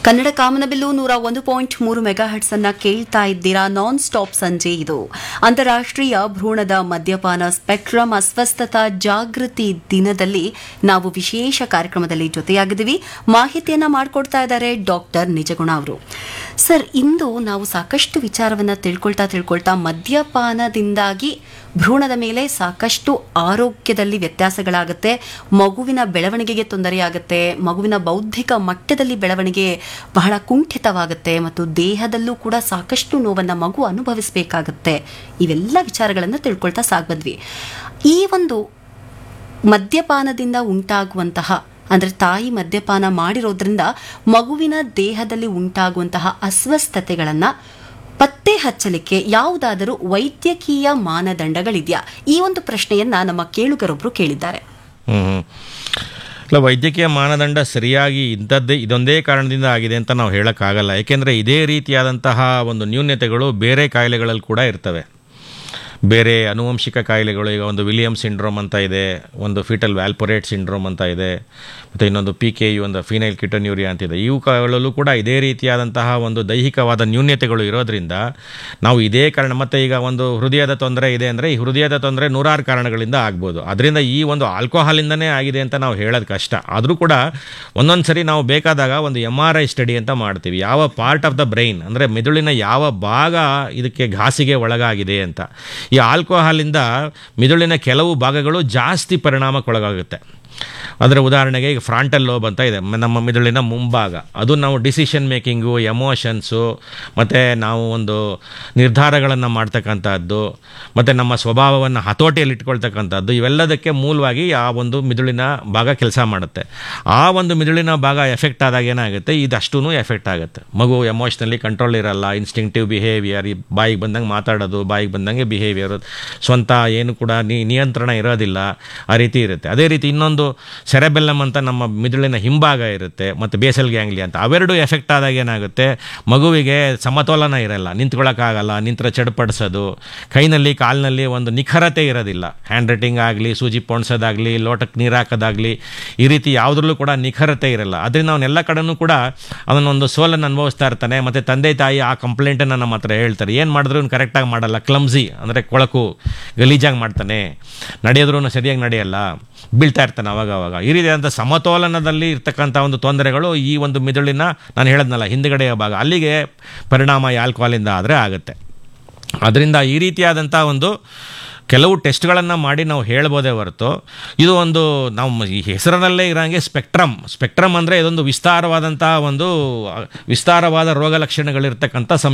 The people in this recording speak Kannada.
ಕನ್ನಡ ಕಾಮನಬಿಲ್ಲು ನೂರ ಒಂದು ಪಾಯಿಂಟ್ ಮೂರು ಮೆಗಾ ಹಟ್ಸ್ ಅನ್ನ ಕೇಳ್ತಾ ಇದ್ದೀರಾ ನಾನ್ ಸ್ಟಾಪ್ ಸಂಜೆ ಇದು ಅಂತಾರಾಷ್ಟ್ರೀಯ ಭ್ರೂಣದ ಮದ್ಯಪಾನ ಸ್ಪೆಕ್ಟ್ರಮ್ ಅಸ್ವಸ್ಥತಾ ಜಾಗೃತಿ ದಿನದಲ್ಲಿ ನಾವು ವಿಶೇಷ ಕಾರ್ಯಕ್ರಮದಲ್ಲಿ ಜೊತೆಯಾಗಿದ್ದೀವಿ ಮಾಹಿತಿಯನ್ನ ಮಾಡಿಕೊಡ್ತಾ ಇದ್ದಾರೆ ಡಾಕ್ಟರ್ ನಿಜಗುಣ ಅವರು ಸರ್ ಇಂದು ನಾವು ಸಾಕಷ್ಟು ವಿಚಾರವನ್ನ ತಿಳ್ಕೊಳ್ತಾ ತಿಳ್ಕೊಳ್ತಾ ಮದ್ಯಪಾನದಿಂದಾಗಿ ಭ್ರೂಣದ ಮೇಲೆ ಸಾಕಷ್ಟು ಆರೋಗ್ಯದಲ್ಲಿ ವ್ಯತ್ಯಾಸಗಳಾಗುತ್ತೆ ಮಗುವಿನ ಬೆಳವಣಿಗೆಗೆ ತೊಂದರೆಯಾಗುತ್ತೆ ಮಗುವಿನ ಬೌದ್ಧಿಕ ಮಟ್ಟದಲ್ಲಿ ಬೆಳವಣಿಗೆ ಬಹಳ ಕುಂಠಿತವಾಗುತ್ತೆ ಮತ್ತು ದೇಹದಲ್ಲೂ ಕೂಡ ಸಾಕಷ್ಟು ನೋವನ್ನು ಮಗು ಅನುಭವಿಸಬೇಕಾಗತ್ತೆ ಇವೆಲ್ಲ ವಿಚಾರಗಳನ್ನು ತಿಳ್ಕೊಳ್ತಾ ಸಾಗ್ಬದ್ವಿ ಈ ಒಂದು ಮದ್ಯಪಾನದಿಂದ ಉಂಟಾಗುವಂತಹ ಅಂದರೆ ತಾಯಿ ಮದ್ಯಪಾನ ಮಾಡಿರೋದ್ರಿಂದ ಮಗುವಿನ ದೇಹದಲ್ಲಿ ಉಂಟಾಗುವಂತಹ ಅಸ್ವಸ್ಥತೆಗಳನ್ನು ಪತ್ತೆ ಹಚ್ಚಲಿಕ್ಕೆ ಯಾವುದಾದರೂ ವೈದ್ಯಕೀಯ ಮಾನದಂಡಗಳಿದೆಯಾ ಈ ಒಂದು ಪ್ರಶ್ನೆಯನ್ನ ನಮ್ಮ ಕೇಳುಗರೊಬ್ಬರು ಕೇಳಿದ್ದಾರೆ ಹ್ಮ್. ಇಲ್ಲ ವೈದ್ಯಕೀಯ ಮಾನದಂಡ ಸರಿಯಾಗಿ ಇಂಥದ್ದೇ ಇದೊಂದೇ ಕಾರಣದಿಂದ ಆಗಿದೆ ಅಂತ ನಾವು ಹೇಳೋಕ್ಕಾಗಲ್ಲ ಏಕೆಂದರೆ ಇದೇ ರೀತಿಯಾದಂತಹ ಒಂದು ನ್ಯೂನ್ಯತೆಗಳು ಬೇರೆ ಕಾಯಿಲೆಗಳಲ್ಲಿ ಕೂಡ ಇರ್ತವೆ ಬೇರೆ ಅನುವಂಶಿಕ ಕಾಯಿಲೆಗಳು ಈಗ ಒಂದು ವಿಲಿಯಮ್ ಸಿಂಡ್ರೋಮ್ ಅಂತ ಇದೆ ಒಂದು ಫಿಟಲ್ ವ್ಯಾಲ್ಪೊರೇಟ್ ಸಿಂಡ್ರೋಮ್ ಅಂತ ಇದೆ ಮತ್ತು ಇನ್ನೊಂದು ಪಿ ಕೆ ಯು ಒಂದು ಫಿನೈಲ್ ಕಿಟೋನ್ಯೂರಿಯಾ ಅಂತಿದೆ ಇವುಗಳಲ್ಲೂ ಕೂಡ ಇದೇ ರೀತಿಯಾದಂತಹ ಒಂದು ದೈಹಿಕವಾದ ನ್ಯೂನ್ಯತೆಗಳು ಇರೋದ್ರಿಂದ ನಾವು ಇದೇ ಕಾರಣ ಮತ್ತು ಈಗ ಒಂದು ಹೃದಯದ ತೊಂದರೆ ಇದೆ ಅಂದರೆ ಈ ಹೃದಯದ ತೊಂದರೆ ನೂರಾರು ಕಾರಣಗಳಿಂದ ಆಗ್ಬೋದು ಅದರಿಂದ ಈ ಒಂದು ಆಲ್ಕೋಹಾಲಿಂದನೇ ಆಗಿದೆ ಅಂತ ನಾವು ಹೇಳೋದು ಕಷ್ಟ ಆದರೂ ಕೂಡ ಒಂದೊಂದು ಸರಿ ನಾವು ಬೇಕಾದಾಗ ಒಂದು ಎಮ್ ಆರ್ ಐ ಸ್ಟಡಿ ಅಂತ ಮಾಡ್ತೀವಿ ಯಾವ ಪಾರ್ಟ್ ಆಫ್ ದ ಬ್ರೈನ್ ಅಂದರೆ ಮೆದುಳಿನ ಯಾವ ಭಾಗ ಇದಕ್ಕೆ ಘಾಸಿಗೆ ಒಳಗಾಗಿದೆ ಅಂತ ಈ ಆಲ್ಕೋಹಾಲಿಂದ ಮಿದುಳಿನ ಕೆಲವು ಭಾಗಗಳು ಜಾಸ್ತಿ ಪರಿಣಾಮಕ್ಕೊಳಗಾಗುತ್ತೆ ಅದರ ಉದಾಹರಣೆಗೆ ಈಗ ಫ್ರಾಂಟಲ್ ಲೋಬ್ ಅಂತ ಇದೆ ಮ- ನಮ್ಮ ಮಿದುಳಿನ ಮುಂಭಾಗ ಅದು ನಾವು ಡಿಸಿಷನ್ ಮೇಕಿಂಗು ಎಮೋಷನ್ಸು ಮತ್ತು ನಾವು ಒಂದು ನಿರ್ಧಾರಗಳನ್ನು ಮಾಡ್ತಕ್ಕಂಥದ್ದು ಮತ್ತು ನಮ್ಮ ಸ್ವಭಾವವನ್ನು ಹತೋಟಿಯಲ್ಲಿ ಇಟ್ಕೊಳ್ತಕ್ಕಂಥದ್ದು ಇವೆಲ್ಲದಕ್ಕೆ ಮೂಲವಾಗಿ ಆ ಒಂದು ಮಿದುಳಿನ ಭಾಗ ಕೆಲಸ ಮಾಡುತ್ತೆ ಆ ಒಂದು ಮಿದುಳಿನ ಭಾಗ ಎಫೆಕ್ಟ್ ಆದಾಗ ಏನಾಗುತ್ತೆ ಇದಷ್ಟೂ ಎಫೆಕ್ಟ್ ಆಗುತ್ತೆ ಮಗು ಎಮೋಷ್ನಲಿ ಕಂಟ್ರೋಲ್ ಇರಲ್ಲ ಇನ್ಸ್ಟಿಂಕ್ಟಿವ್ ಬಿಹೇವಿಯರ್ ಈ ಬಾಯಿಗೆ ಬಂದಂಗೆ ಮಾತಾಡೋದು ಬಾಯಿಗೆ ಬಂದಂಗೆ ಬಿಹೇವಿಯರ್ ಸ್ವಂತ ಏನು ಕೂಡ ನಿ ನಿಯಂತ್ರಣ ಇರೋದಿಲ್ಲ ಆ ರೀತಿ ಇರುತ್ತೆ ಅದೇ ರೀತಿ ಇನ್ನೊಂದು ಸೆರೆಬೆಲ್ಲಮ್ ಅಂತ ನಮ್ಮ ಮಿದುಳಿನ ಹಿಂಭಾಗ ಇರುತ್ತೆ ಮತ್ತು ಬೇಸಲ್ ಗ್ಯಾಂಗ್ಲಿ ಅಂತ ಅವೆರಡು ಎಫೆಕ್ಟ್ ಆದಾಗ ಏನಾಗುತ್ತೆ ಮಗುವಿಗೆ ಸಮತೋಲನ ಇರಲ್ಲ ನಿಂತ್ಕೊಳ್ಳೋಕ್ಕಾಗಲ್ಲ ನಿಂತ್ರೆ ಚಡ್ಪಡಿಸೋದು ಕೈನಲ್ಲಿ ಕಾಲಿನಲ್ಲಿ ಒಂದು ನಿಖರತೆ ಇರೋದಿಲ್ಲ ಹ್ಯಾಂಡ್ ರೈಟಿಂಗ್ ಆಗಲಿ ಸೂಜಿ ಪೊಣ್ಸೋದಾಗಲಿ ಲೋಟಕ್ಕೆ ನೀರು ಹಾಕೋದಾಗಲಿ ಈ ರೀತಿ ಯಾವುದ್ರಲ್ಲೂ ಕೂಡ ನಿಖರತೆ ಇರಲ್ಲ ಅದರಿಂದ ಅವನೆಲ್ಲ ಕಡೆನೂ ಕೂಡ ಅವನೊಂದು ಸೋಲನ್ನು ಅನುಭವಿಸ್ತಾ ಇರ್ತಾನೆ ಮತ್ತು ತಂದೆ ತಾಯಿ ಆ ಕಂಪ್ಲೇಂಟನ್ನು ನಮ್ಮ ಹತ್ರ ಹೇಳ್ತಾರೆ ಏನು ಮಾಡಿದ್ರು ಇವ್ನು ಕರೆಕ್ಟಾಗಿ ಮಾಡಲ್ಲ ಕ್ಲಮ್ಸಿ ಅಂದರೆ ಕೊಳಕು ಗಲೀಜಾಗಿ ಮಾಡ್ತಾನೆ ನಡೆಯೋದ್ರೂ ಸರಿಯಾಗಿ ನಡೆಯಲ್ಲ ಬೀಳ್ತಾ ಇರ್ತಾನೆ ಅವಾಗ ಅವಾಗ ಈ ರೀತಿಯಾದಂಥ ಸಮತೋಲನದಲ್ಲಿ ಇರ್ತಕ್ಕಂಥ ಒಂದು ತೊಂದರೆಗಳು ಈ ಒಂದು ಮಿದುಳಿನ ನಾನು ಹೇಳದ್ನಲ್ಲ ಹಿಂದುಗಡೆಯ ಭಾಗ ಅಲ್ಲಿಗೆ ಪರಿಣಾಮ ಈ ಆಲ್ಕೋಹಾಲಿಂದ ಆದರೆ ಆಗುತ್ತೆ ಅದರಿಂದ ಈ ರೀತಿಯಾದಂಥ ಒಂದು ಕೆಲವು ಟೆಸ್ಟ್ಗಳನ್ನು ಮಾಡಿ ನಾವು ಹೇಳ್ಬೋದೇ ಹೊರತು ಇದು ಒಂದು ನಾವು ಈ ಹೆಸರಿನಲ್ಲೇ ಇರೋಂಗೆ ಸ್ಪೆಕ್ಟ್ರಮ್ ಸ್ಪೆಕ್ಟ್ರಮ್ ಅಂದರೆ ಇದೊಂದು ವಿಸ್ತಾರವಾದಂಥ ಒಂದು ವಿಸ್ತಾರವಾದ ರೋಗ ಲಕ್ಷಣಗಳಿರ್ತಕ್ಕಂಥ